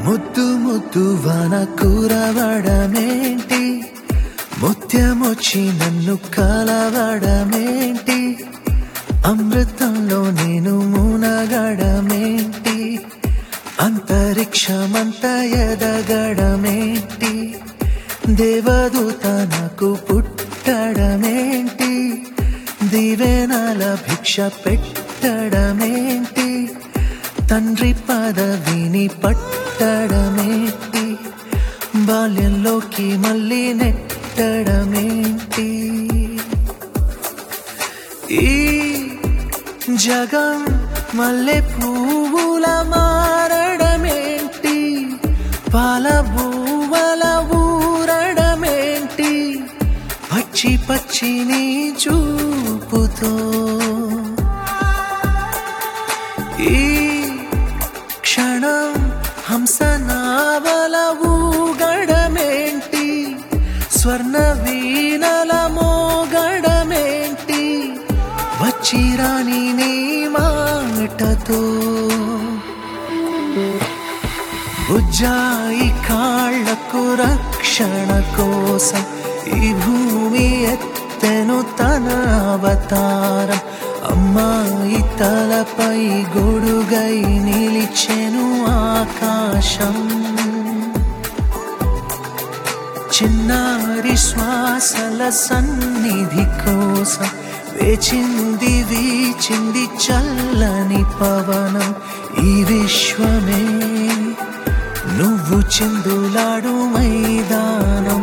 ముద్దు ముద్దు వాన కూరవడమేంటి ముత్యమొచ్చి నన్ను కలవడమేంటి అమృతంలో నేను మునగడమేంటి అంతరిక్షమంత ఎదగడమేంటి దేవదూత నాకు పుట్టడమేంటి దివేనాల భిక్ష పెట్టడమేంటి తండ్రి పదవిని పట్టడమేంటి బాల్యంలోకి మళ్ళీ నెట్టడమేంటి ఈ జగం మల్లె పువ్వుల మారడమేంటి పాల బువ్వల ఊరడమేంటి పచ్చి పచ్చిని చూపుతో ఈ క్షణం హంస నావల ఊగడమేంటి స్వర్ణ వీణల మోగడమేంటి వచ్చిరాని నీ మాటతో బుజ్జాయి కాళ్లకు రక్షణ కోసం ఈ భూమి ఎత్తెను తన అవతారం అమ్మాయి తలపై గొడుగై నిలిచెను ఆకాశం చిన్నారి శ్వాసల సన్నిధి కోసం వేచింది వీచింది చల్లని పవనం ఈ విశ్వమే నువ్వు చిందులాడు మైదానం